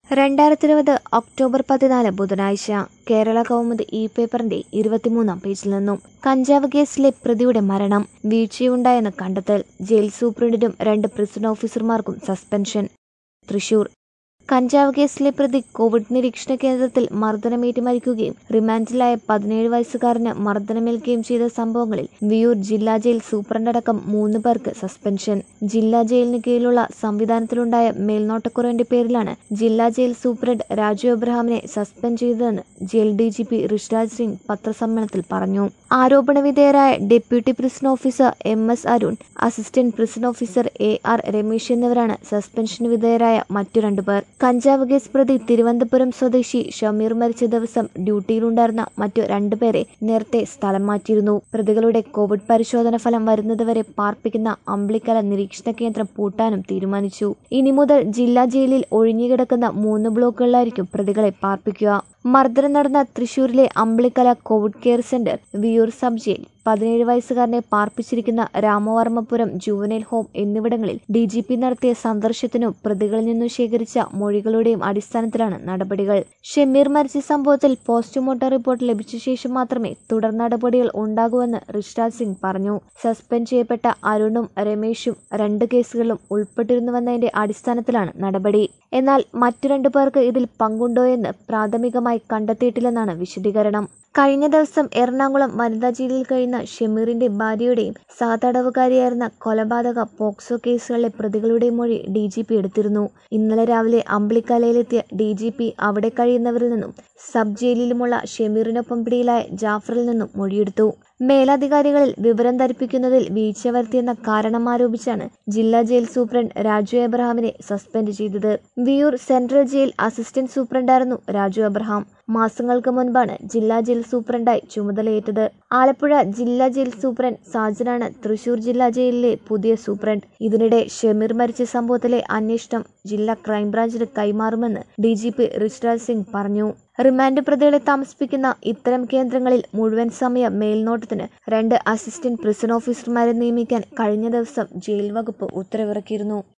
രണ്ടായിരത്തി ഇരുപത് ഒക്ടോബർ പതിനാല് ബുധനാഴ്ച കേരള കൗമുദി ഇ പേപ്പറിന്റെ ഇരുപത്തിമൂന്നാം പേജിൽ നിന്നും കഞ്ചാവ് കേസിലെ പ്രതിയുടെ മരണം വീഴ്ചയുണ്ടായെന്ന് കണ്ടെത്തൽ ജയിൽ സൂപ്രണ്ടിനും രണ്ട് പ്രിസൺ ഓഫീസർമാർക്കും സസ്പെൻഷൻ തൃശൂർ കഞ്ചാവ് കേസിലെ പ്രതി കോവിഡ് നിരീക്ഷണ കേന്ദ്രത്തിൽ മർദ്ദനമേറ്റ് മരിക്കുകയും റിമാൻഡിലായ പതിനേഴ് വയസ്സുകാരന് മർദ്ദനമേൽക്കുകയും ചെയ്ത സംഭവങ്ങളിൽ വിയൂർ ജില്ലാ ജയിൽ സൂപ്രണ്ടടക്കം മൂന്ന് പേർക്ക് സസ്പെൻഷൻ ജില്ലാ ജയിലിന് കീഴിലുള്ള സംവിധാനത്തിലുണ്ടായ മേൽനോട്ടക്കുറവിന്റെ പേരിലാണ് ജില്ലാ ജയിൽ സൂപ്രണ്ട് രാജു എബ്രഹാമിനെ സസ്പെൻഡ് ചെയ്തതെന്ന് jail D G P Rishiraj Singh പത്രസമ്മേളനത്തിൽ പറഞ്ഞു ആരോപണ വിധേയരായ deputy prison officer M S Arun assistant prison officer A R Ramesh എന്നിവരാണ് സസ്പെൻഷന് വിധേയരായ മറ്റു രണ്ടുപേർ കഞ്ചാവ് കേസ് പ്രതി തിരുവനന്തപുരം സ്വദേശി ഷമീർ മരിച്ച ദിവസം ഡ്യൂട്ടിയിലുണ്ടായിരുന്ന മറ്റു രണ്ടുപേരെ നേരത്തെ സ്ഥലം മാറ്റിയിരുന്നു പ്രതികളുടെ കോവിഡ് പരിശോധന ഫലം വരുന്നതുവരെ പാർപ്പിക്കുന്ന അമ്പിളിക്കല നിരീക്ഷണ കേന്ദ്രം പൂട്ടാനും തീരുമാനിച്ചു ഇനി മുതൽ ജില്ലാ ജയിലിൽ ഒഴിഞ്ഞുകിടക്കുന്ന മൂന്ന് ബ്ലോക്കുകളിലായിരിക്കും പ്രതികളെ പാർപ്പിക്കുക മർദ്ദനം നടന്ന തൃശൂരിലെ Ambilikkala COVID care centre Viyyur sub jail പതിനേഴ് വയസ്സുകാരനെ പാർപ്പിച്ചിരിക്കുന്ന രാമവർമ്മപുരം ജുവനൈൽ ഹോം എന്നിവിടങ്ങളിൽ ഡി ജി പി നടത്തിയ സന്ദർശനത്തിനും പ്രതികളിൽ നിന്നും ശേഖരിച്ച മൊഴികളുടെയും അടിസ്ഥാനത്തിലാണ് നടപടികൾ ഷമീർ മരിച്ച സംഭവത്തിൽ പോസ്റ്റ്മോർട്ടം റിപ്പോർട്ട് ലഭിച്ച ശേഷം മാത്രമേ തുടർ നടപടികൾ ഉണ്ടാകൂവെന്ന് ഋഷിരാജ് സിംഗ് പറഞ്ഞു സസ്പെൻഡ് ചെയ്യപ്പെട്ട അരുണും രമേശും രണ്ട് കേസുകളിലും ഉൾപ്പെട്ടിരുന്നുവെന്നതിന്റെ അടിസ്ഥാനത്തിലാണ് നടപടി എന്നാൽ മറ്റു രണ്ടു പേർക്ക് ഇതിൽ പങ്കുണ്ടോയെന്ന് പ്രാഥമികമായി കണ്ടെത്തിയിട്ടില്ലെന്നാണ് വിശദീകരണം കഴിഞ്ഞ ദിവസം എറണാകുളം വനിതാ ജയിലിൽ കഴിയുന്ന ഷമീറിന്റെ ഭാര്യയുടെയും സഹതടവുകാരിയായിരുന്ന കൊലപാതക പോക്സോ കേസുകളിലെ പ്രതികളുടെയും മൊഴി ഡി ജി പി എടുത്തിരുന്നു ഇന്നലെ രാവിലെ അമ്പിളിക്കലയിലെത്തിയ ഡി ജി പി അവിടെ കഴിയുന്നവരിൽ നിന്നും സബ് ജയിലിലുമുള്ള ഷമീറിനൊപ്പം പിടിയിലായ ജാഫറിൽ നിന്നും മൊഴിയെടുത്തു മേലധികാരികളിൽ വിവരം ധരിപ്പിക്കുന്നതിൽ വീഴ്ച വരുത്തിയെന്ന കാരണം ആരോപിച്ചാണ് ജില്ലാ ജയിൽ സൂപ്രണ്ട് രാജു എബ്രഹാമിനെ സസ്പെൻഡ് ചെയ്തത് വിയൂർ സെൻട്രൽ ജയിൽ അസിസ്റ്റന്റ് സൂപ്രണ്ടായിരുന്നു രാജു എബ്രഹാം മാസങ്ങൾക്ക് മുൻപാണ് ജില്ലാ ജയിൽ സൂപ്രണ്ടായി ചുമതലയേറ്റത് ആലപ്പുഴ ജില്ലാ ജയിൽ സൂപ്രണ്ട് സാജനാണ് തൃശൂർ ജില്ലാ ജയിലിലെ പുതിയ സൂപ്രണ്ട് ഇതിനിടെ ഷമീർ മരിച്ച സംഭവത്തിലെ അന്വേഷണം ജില്ലാ ക്രൈംബ്രാഞ്ചിന് കൈമാറുമെന്ന് D G P Rishiraj Singh പറഞ്ഞു റിമാൻഡ് പ്രതികളെ താമസിപ്പിക്കുന്ന ഇത്തരം കേന്ദ്രങ്ങളിൽ മുഴുവൻ സമയ മേൽനോട്ടത്തിന് രണ്ട് അസിസ്റ്റന്റ് പ്രിസൺ ഓഫീസർമാരെ നിയമിക്കാൻ കഴിഞ്ഞ ദിവസം ജയിൽ വകുപ്പ് ഉത്തരവിറക്കിയിരുന്നു